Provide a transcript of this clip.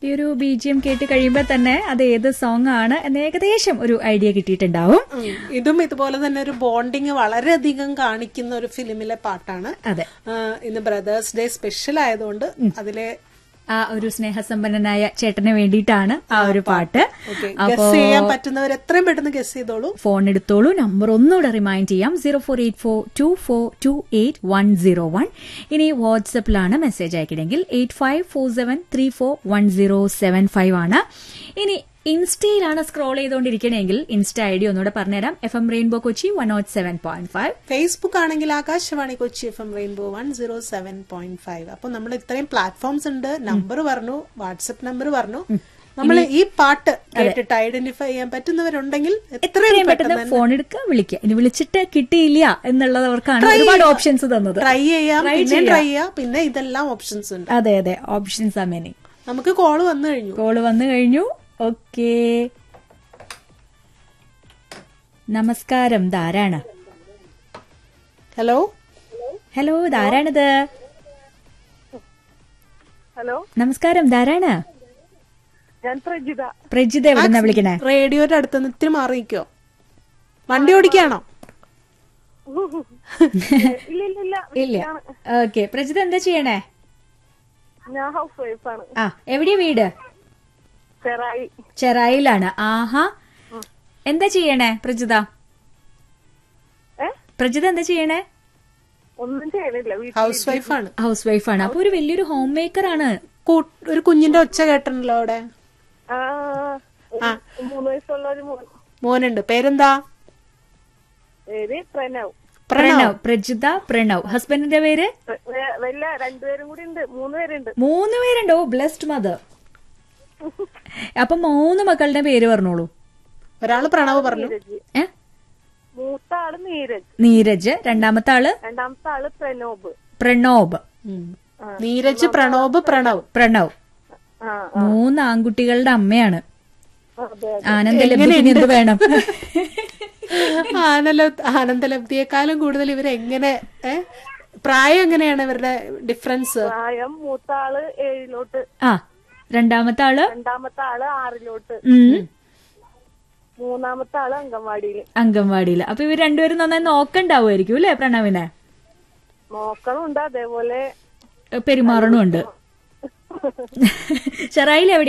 ഈ ഒരു B G M കേട്ട് കഴിയുമ്പോൾ തന്നെ അത് ഏത് സോങ് ആണ് എന്ന് ഏകദേശം ഒരു ഐഡിയ കിട്ടിയിട്ടുണ്ടാവും ഉം. ഇതും ഇതുപോലെ തന്നെ ഒരു ബോണ്ടിങ് വളരെയധികം കാണിക്കുന്ന ഒരു ഫിലിമിലെ പാട്ടാണ് അതെ ആ, ഇന്ന് ബ്രദേഴ്സ് ഡേ സ്പെഷ്യൽ ആയതുകൊണ്ട് അതിലെ ആ ഒരു സ്നേഹസമ്പന്നനായ ചേട്ടന് വേണ്ടിയിട്ടാണ് ആ ഒരു പാട്ട് ഗസ് ചെയ്യാൻ പറ്റുന്നവർ എത്രയും പെട്ടെന്ന് ഗസ് ചെയ്തോളൂ ഫോൺ എടുത്തോളൂ നമ്പർ ഒന്നുകൂടെ റിമൈൻഡ് ചെയ്യാം zero four eight four two four two eight one zero one ഇനി വാട്സപ്പിലാണ് മെസ്സേജ് അയക്കണമെങ്കിൽ eight five four seven three four one zero seven five ആണ് ഇനി ഇൻസ്റ്റയിലാണ് സ്ക്രോൾ ചെയ്തുകൊണ്ടിരിക്കണമെങ്കിൽ ഇൻസ്റ്റ ഐ ഡി ഒന്നുകൂടെ പറഞ്ഞുതരാം F M rainbow Kochi one nought seven point five Facebook ആണെങ്കിൽ Akashvani Kochi F M rainbow one zero seven point five അപ്പൊ നമ്മൾ ഇത്രയും പ്ലാറ്റ്ഫോംസ് ഉണ്ട് നമ്പർ പറഞ്ഞു വാട്സപ്പ് നമ്പർ പറഞ്ഞു നമ്മൾ ഈ പാട്ട് കേട്ടിട്ട് ഐഡന്റിഫൈ ചെയ്യാൻ പറ്റുന്നവരുണ്ടെങ്കിൽ എത്രയും എത്രയും പെട്ടെന്ന് പെട്ടെന്ന് ഫോൺ എടുക്കുക വിളിക്കുക ഇനി വിളിച്ചിട്ട് കിട്ടിയില്ല എന്നുള്ളവർക്കാണ് ഒരുപാട് ഓപ്ഷൻസ് തന്നത് ട്രൈ ചെയ്യാം പിന്നെ ട്രൈ ചെയ്യാം പിന്നെ ഇതെല്ലാം ഓപ്ഷൻസ് ഉണ്ട് അതെ അതെ ഓപ്ഷൻസ് ആ മെനി നമുക്ക് കോള് വന്നു കഴിഞ്ഞു കോള് വന്നു കഴിഞ്ഞു ഓക്കേ നമസ്കാരം ധാരാണ് ഹലോ ഹലോ ധാരാണിത് ഹലോ നമസ്കാരം ധാരാണ് ഞാൻ പ്രജിത പ്രജിത എവിടുന്ന വിളിക്കണേ റേഡിയോയുടെ അടുത്ത് നിന്ന് ഇത്തിരി മാറിക്കോ വണ്ടി ഓടിക്കാണോ ഇല്ല ഇല്ല ഇല്ല ഇല്ല ഓക്കെ പ്രജിത എന്താ ചെയ്യണേ ഞാൻ ഹൗസ് വൈഫാണ് ആ എവിടെയാ വീട് ചെറായി ചെറായിലാണ് ആഹാ എന്താ ചെയ്യണേ പ്രജിത ഏ പ്രജിത എന്താ ചെയ്യണേ ഒന്നും ചെയ്യണില്ല വീട്ടിൽ ഹൗസ് വൈഫാണ് ഹൗസ് വൈഫാണ് അപ്പൊ ഒരു വലിയൊരു ഹോം മേക്കർ ആണ് ഒരു കുഞ്ഞിന്റെ ഒച്ച കേട്ടണല്ലോ അവിടെ ആ, ഒരു മൂന്ന് വയസ്സുള്ള ഒരു മോൻ മോനുണ്ട് പേരെന്താ പേര് പ്രണവ് പ്രണവ് പ്രജിത പ്രണവ് ഹസ്ബൻഡിന്റെ പേര് പ്ര- വേ- വല്ല രണ്ടുപേരും കൂടി ഉണ്ട് മൂന്ന് പേരുണ്ട് മൂന്ന് പേരുണ്ടോ ബ്ലെസ്ഡ് മദർ അപ്പൊ മൂന്ന് മക്കളുടെ പേര് പറഞ്ഞോളൂ ഒരാള് പ്രണവ് പറഞ്ഞു നീരജ് ഏ മൂത്ത ആള് നീരജ് നീരജ് രണ്ടാമത്തെ ആള് രണ്ടാമത്തെ ആള് പ്രണോബ് പ്രണോബ് ഉം. നീരജ് പ്രണോബ് പ്രണവ് പ്രണവ് ആ മൂന്ന് ആൺകുട്ടികളുടെ അമ്മയാണ് അതെ ആനന്ദലബ്ധിക്ക് എന്ത് വേണം ആനല ആനന്ദലബ്ധിയെക്കാളും കൂടുതൽ ഇവരെങ്ങനെ ഏ? പ്രായം എങ്ങനെയാണ് ഇവരുടെ ഡിഫറൻസ് പ്രായം മൂത്ത ആള് ഏഴിലോട്ട് ആ രണ്ടാമത്തെ ആള് രണ്ടാമത്തെ ആള് ആറിലോട്ട് ഉം, മൂന്നാമത്തെ ആള് അംഗൻവാടിയില് അംഗൻവാടിയില് അപ്പൊ ഇവർ രണ്ടുപേരും നന്നായി നോക്കണ്ടാവുമായിരിക്കും അല്ലെ പ്രണവിനെ നോക്കണുണ്ട് അതേപോലെ പെരുമാറണുണ്ട് ചെറായിൽ എവിടെ